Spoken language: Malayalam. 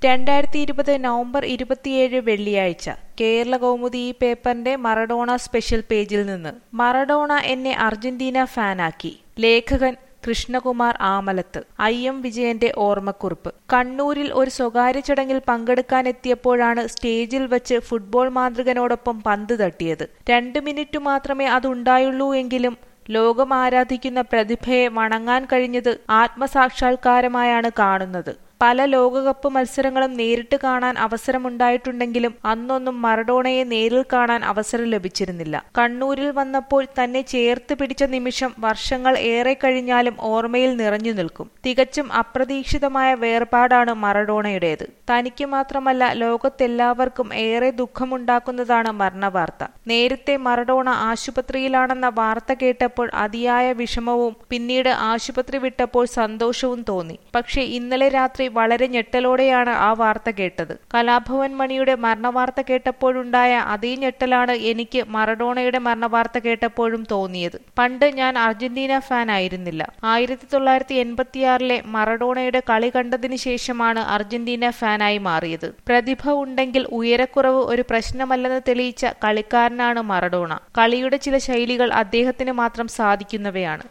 രണ്ടായിരത്തി ഇരുപത് നവംബർ ഇരുപത്തിയേഴ് വെള്ളിയാഴ്ച കേരള കൗമുദി ഈ പേപ്പറിന്റെ മറഡോണ സ്പെഷ്യൽ പേജിൽ നിന്ന് മറഡോണ എന്നെ അർജന്റീന ഫാനാക്കി ലേഖകൻ കൃഷ്ണകുമാർ ആമലത്ത് ഐ എം വിജയന്റെ ഓർമ്മക്കുറിപ്പ് കണ്ണൂരിൽ ഒരു സ്വകാര്യ ചടങ്ങിൽ പങ്കെടുക്കാനെത്തിയപ്പോഴാണ് സ്റ്റേജിൽ വച്ച് ഫുട്ബോൾ മാന്ത്രികനോടൊപ്പം പന്ത് തട്ടിയത് രണ്ട് മിനിറ്റ് മാത്രമേ അതുണ്ടായുള്ളൂ എങ്കിലും ലോകം ആരാധിക്കുന്ന പ്രതിഭയെ വണങ്ങാൻ കഴിഞ്ഞത് ആത്മസാക്ഷാത്കാരമായാണ് കാണുന്നത് പല ലോകകപ്പ് മത്സരങ്ങളും നേരിട്ട് കാണാൻ അവസരമുണ്ടായിട്ടുണ്ടെങ്കിലും അന്നൊന്നും മറഡോണയെ നേരിൽ കാണാൻ അവസരം ലഭിച്ചിരുന്നില്ല കണ്ണൂരിൽ വന്നപ്പോൾ തന്നെ ചേർത്ത് പിടിച്ച നിമിഷം വർഷങ്ങൾ ഏറെ കഴിഞ്ഞാലും ഓർമ്മയിൽ നിറഞ്ഞു നിൽക്കും തികച്ചും അപ്രതീക്ഷിതമായ വേർപാടാണ് മറഡോണയുടേത് തനിക്ക് മാത്രമല്ല ലോകത്തെല്ലാവർക്കും ഏറെ ദുഃഖമുണ്ടാക്കുന്നതാണ് മരണവാർത്ത നേരത്തെ മറഡോണ ആശുപത്രിയിലാണെന്ന വാർത്ത കേട്ടപ്പോൾ അതിയായ വിഷമവും പിന്നീട് ആശുപത്രി വിട്ടപ്പോൾ സന്തോഷവും തോന്നി പക്ഷേ ഇന്നലെ രാത്രി വളരെ ഞെട്ടലോടെയാണ് ആ വാർത്ത കേട്ടത് കലാഭവൻ മണിയുടെ മരണവാർത്ത കേട്ടപ്പോഴുണ്ടായ അതേ ഞെട്ടലാണ് എനിക്ക് മറഡോണയുടെ മരണവാർത്ത കേട്ടപ്പോഴും തോന്നിയത് പണ്ട് ഞാൻ അർജന്റീന ഫാൻ ആയിരുന്നില്ല ആയിരത്തി തൊള്ളായിരത്തി എൺപത്തിയാറിലെ മറഡോണയുടെ കളി കണ്ടതിന് ശേഷമാണ് അർജന്റീന ഫാനായി മാറിയത് പ്രതിഭ ഉണ്ടെങ്കിൽ ഉയരക്കുറവ് ഒരു പ്രശ്നമല്ലെന്ന് തെളിയിച്ച കളിക്കാരനാണ് മറഡോണ കളിയുടെ ചില ശൈലികൾ അദ്ദേഹത്തിന് മാത്രം സാധിക്കുന്നവയാണ്